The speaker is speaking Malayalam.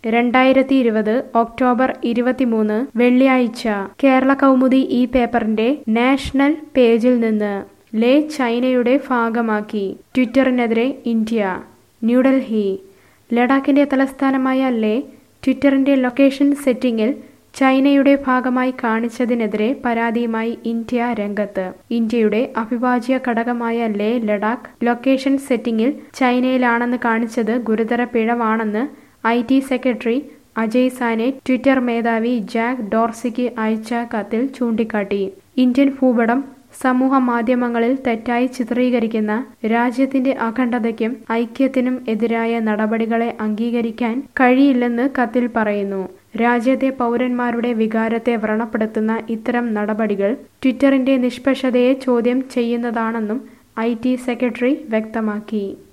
രണ്ടായിരത്തി ഇരുപത് ഒക്ടോബർ ഇരുപത്തിമൂന്ന് വെള്ളിയാഴ്ച കേരള കൗമുദി ഈ പേപ്പറിന്റെ നാഷണൽ പേജിൽ നിന്ന് ലേ ചൈനയുടെ ഭാഗമാക്കി ട്വിറ്ററിനെതിരെ ഇന്ത്യ ന്യൂഡൽഹി ലഡാക്കിന്റെ തലസ്ഥാനമായ ലേ ട്വിറ്ററിന്റെ ലൊക്കേഷൻ സെറ്റിംഗിൽ ചൈനയുടെ ഭാഗമായി കാണിച്ചതിനെതിരെ പരാതിയുമായി ഇന്ത്യ രംഗത്ത് ഇന്ത്യയുടെ അവിഭാജ്യ ഘടകമായ ലേ ലഡാക്ക് ലൊക്കേഷൻ സെറ്റിംഗിൽ ചൈനയിലാണെന്ന് കാണിച്ചത് ഗുരുതര പിഴവാണെന്ന് I T secretary Ajay Sawhney Twitter മേധാവി ജാക്ക് ഡോർസിക്ക് അയച്ച കത്തിൽ ചൂണ്ടിക്കാട്ടി ഇന്ത്യൻ ഭൂപടം സമൂഹ മാധ്യമങ്ങളിൽ തെറ്റായി ചിത്രീകരിക്കുന്ന രാജ്യത്തിന്റെ അഖണ്ഡതയ്ക്കും ഐക്യത്തിനും എതിരായ നടപടികളെ അംഗീകരിക്കാൻ കഴിയില്ലെന്ന് കത്തിൽ പറയുന്നു രാജ്യത്തെ പൗരന്മാരുടെ വികാരത്തെ വ്രണപ്പെടുത്തുന്ന ഇത്തരം നടപടികൾ ട്വിറ്ററിന്റെ നിഷ്പക്ഷതയെ ചോദ്യം ചെയ്യുന്നതാണെന്നും ഐ ടി സെക്രട്ടറി വ്യക്തമാക്കി